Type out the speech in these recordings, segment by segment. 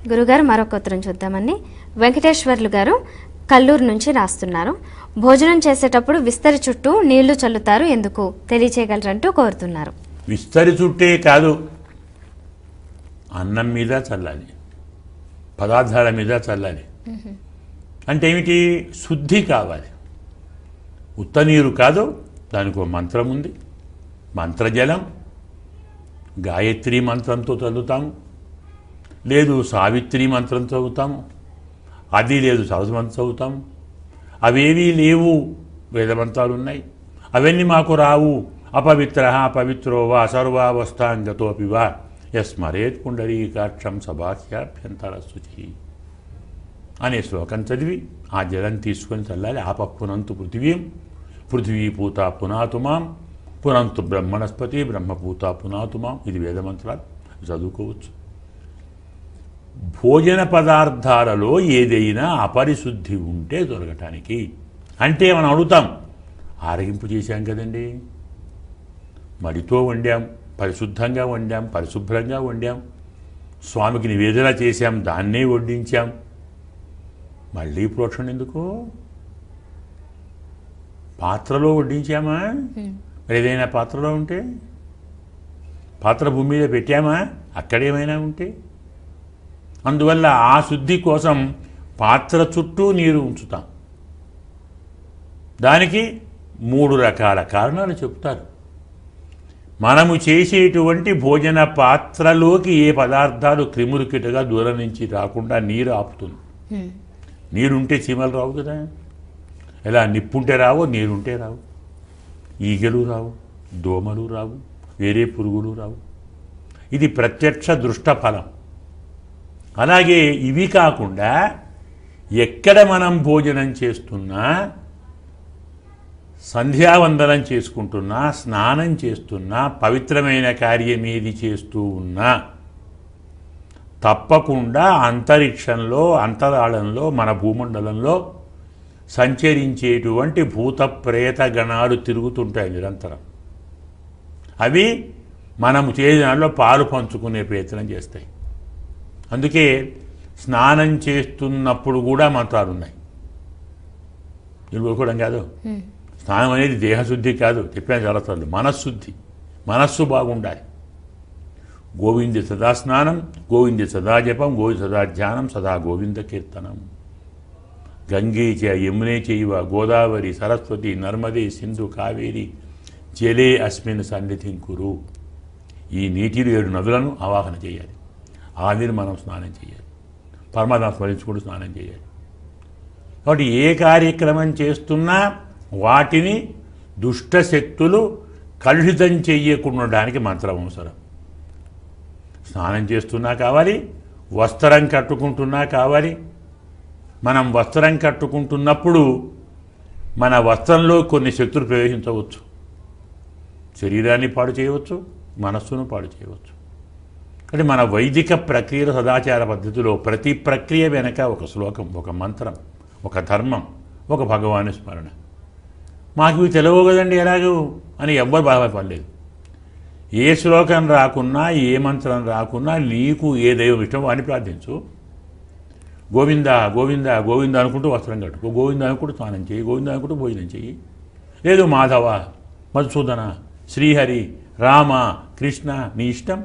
గురుగారు మరొక ఉత్తరం చూద్దామండి వెంకటేశ్వర్లు గారు కల్లూరు నుంచి రాస్తున్నారు భోజనం చేసేటప్పుడు విస్తరి చుట్టూ నీళ్లు చల్లుతారు ఎందుకు తెలియచేయగలరంటూ కోరుతున్నారు విస్తరి చుట్టే కాదు అన్నం మీద చల్లాలి పదార్థాల మీద చల్లాలి అంటే ఏమిటి శుద్ధి కావాలి ఉత్త నీరు కాదు దానికి ఒక మంత్రం ఉంది మంత్రజలం గాయత్రి మంత్రంతో చదువుతాము లేదు సావిత్రి మంత్రం చదువుతాము అది లేదు సహస్రమంత్రం చదువుతాము అవేవీ లేవు వేదమంత్రాలు ఉన్నాయి అవన్నీ మాకు రావు అపవిత్ర అపవిత్రో వా సర్వావస్థాంగతోపి వా యస్మరేత్ పుండరీకాక్షం సభాస్యాభ్యంతర శుచి అనే శ్లోకం చదివి ఆ జలం తీసుకొని చల్లాలి ఆపప్పునంతు పృథివీం పృథివీ పూత పునాతు మాం పునంతు బ్రహ్మణస్పతి బ్రహ్మపూత పునాతు మాం ఇది వేదమంత్రాలు చదువుకోవచ్చు భోజన పదార్థాలలో ఏదైనా అపరిశుద్ధి ఉంటే దొరకటానికి అంటే మనం అడుగుతాం ఆరగింపు చేశాం కదండి మడితో వండాం పరిశుద్ధంగా వండాం పరిశుభ్రంగా వండాం స్వామికి నివేదన చేశాం దాన్నే వడ్డించాం మళ్ళీ ప్రోక్షణ ఎందుకు పాత్రలో వడ్డించామా మరి ఏదైనా పాత్రలో ఉంటే పాత్ర భూమి మీద పెట్టామా అక్కడేమైనా ఉంటే అందువల్ల ఆ శుద్ధి కోసం పాత్ర చుట్టూ నీరు ఉంచుతాం దానికి మూడు రకాల కారణాలు చెప్తారు మనము చేసేటువంటి భోజన పాత్రలోకి ఏ పదార్థాలు క్రిములు కిటగా దూరం నుంచి రాకుండా నీరు ఆపుతుంది నీరుంటే చీమలు రావు కదా ఎలా నిప్పుంటే రావో నీరుంటే రావు ఈగలు రావు దోమలు రావు వేరే పురుగులు రావు ఇది ప్రత్యక్ష దృష్ట ఫలం అలాగే ఇవి కాకుండా ఎక్కడ మనం భోజనం చేస్తున్నా సంధ్యావందనం చేసుకుంటున్నా స్నానం చేస్తున్నా పవిత్రమైన కార్యం ఏది చేస్తూ ఉన్నా తప్పకుండా అంతరిక్షంలో అంతరాళంలో మన భూమండలంలో సంచరించేటువంటి భూత ప్రేత గణాలు తిరుగుతుంటాయి నిరంతరం అవి మనము చేసినాల్లో పాలు పంచుకునే ప్రయత్నం చేస్తాయి అందుకే స్నానం చేస్తున్నప్పుడు కూడా మంత్రాలు ఉన్నాయి తెలుగుకోవడం కాదు స్నానం అనేది దేహశుద్ధి కాదు చెప్పాను చాలా సార్లు మనశ్శుద్ధి మనస్సు బాగుండాలి గోవింద సదా స్నానం గోవింద సదా జపం గోవింద సదా ధ్యానం సదా గోవింద కీర్తనం గంగే చ యమునే చైవ గోదావరి సరస్వతి నర్మదే సింధు కావేరి జలే అస్మిన్ సన్నిధిం కురు ఈ నీటిలో ఏడు నదులను ఆవాహన చేయాలి ఆ నీరు మనం స్నానం చేయాలి పరమాత్మ స్మరించుకుంటూ స్నానం చేయాలి కాబట్టి ఏ కార్యక్రమం చేస్తున్నా వాటిని దుష్ట శక్తులు కలుషితం చెయ్యకుండడానికి మంత్రం అవసరం స్నానం చేస్తున్నా కావాలి వస్త్రం కట్టుకుంటున్నా కావాలి మనం వస్త్రం కట్టుకుంటున్నప్పుడు మన వస్త్రంలో కొన్ని శక్తులు ప్రవేశించవచ్చు శరీరాన్ని పాడు చేయవచ్చు మనస్సును పాడు చేయవచ్చు అంటే మన వైదిక ప్రక్రియల సదాచార పద్ధతిలో ప్రతి ప్రక్రియ వెనక ఒక శ్లోకం ఒక మంత్రం ఒక ధర్మం ఒక భగవాను స్మరణ మాకు ఇవి తెలియవు కదండి ఎలాగూ అని ఎవ్వరు బాధపడలేదు ఏ శ్లోకం రాకున్నా ఏ మంత్రం రాకున్నా నీకు ఏ దైవం ఇష్టమో అని ప్రార్థించు గోవింద గోవింద గోవింద అనుకుంటూ వస్త్రం కట్టుకో గోవింద అనుకుంటూ స్నానం చేయి గోవింద అనుకుంటూ భోజనం చెయ్యి లేదు మాధవ మధుసూదన శ్రీహరి రామ కృష్ణ నీ ఇష్టం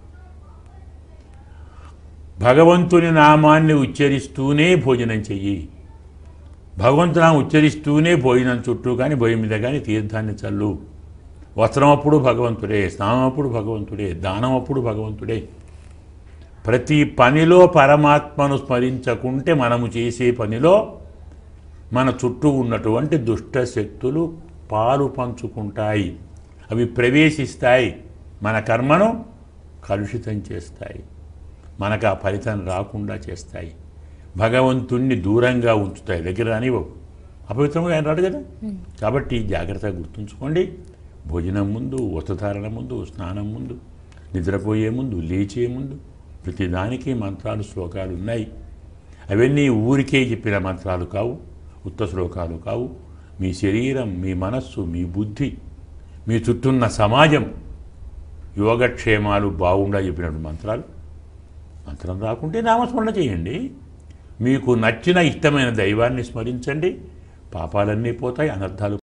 భగవంతుని నామాన్ని ఉచ్చరిస్తూనే భోజనం చెయ్యి భగవంతునామం ఉచ్చరిస్తూనే భోజనం చుట్టూ కానీ భోజనం మీద కానీ తీర్థాన్ని చల్లు వస్త్రం అప్పుడు భగవంతుడే స్నానం అప్పుడు భగవంతుడే దానం అప్పుడు భగవంతుడే ప్రతి పనిలో పరమాత్మను స్మరించకుంటే మనము చేసే పనిలో మన చుట్టూ ఉన్నటువంటి దుష్ట శక్తులు పాలు పంచుకుంటాయి అవి ప్రవేశిస్తాయి మన కర్మను కలుషితం చేస్తాయి మనకు ఆ ఫలితం రాకుండా చేస్తాయి భగవంతుణ్ణి దూరంగా ఉంచుతాయి దగ్గర రానివ్వవు అపవిత్రంగా ఆయన రాడు కదా కాబట్టి జాగ్రత్తగా గుర్తుంచుకోండి భోజనం ముందు వస్త్రధారణ ముందు స్నానం ముందు నిద్రపోయే ముందు లేచే ముందు ప్రతిదానికి మంత్రాలు శ్లోకాలు ఉన్నాయి అవన్నీ ఊరికే చెప్పిన మంత్రాలు కావు ఉత్త శ్లోకాలు కావు మీ శరీరం మీ మనస్సు మీ బుద్ధి మీ చుట్టూన్న సమాజం యోగక్షేమాలు బాగుండా చెప్పినటువంటి మంత్రాలు మంత్రం రాకుంటే నామస్మరణ చేయండి మీకు నచ్చిన ఇష్టమైన దైవాన్ని స్మరించండి పాపాలన్నీ పోతాయి అనర్థాలు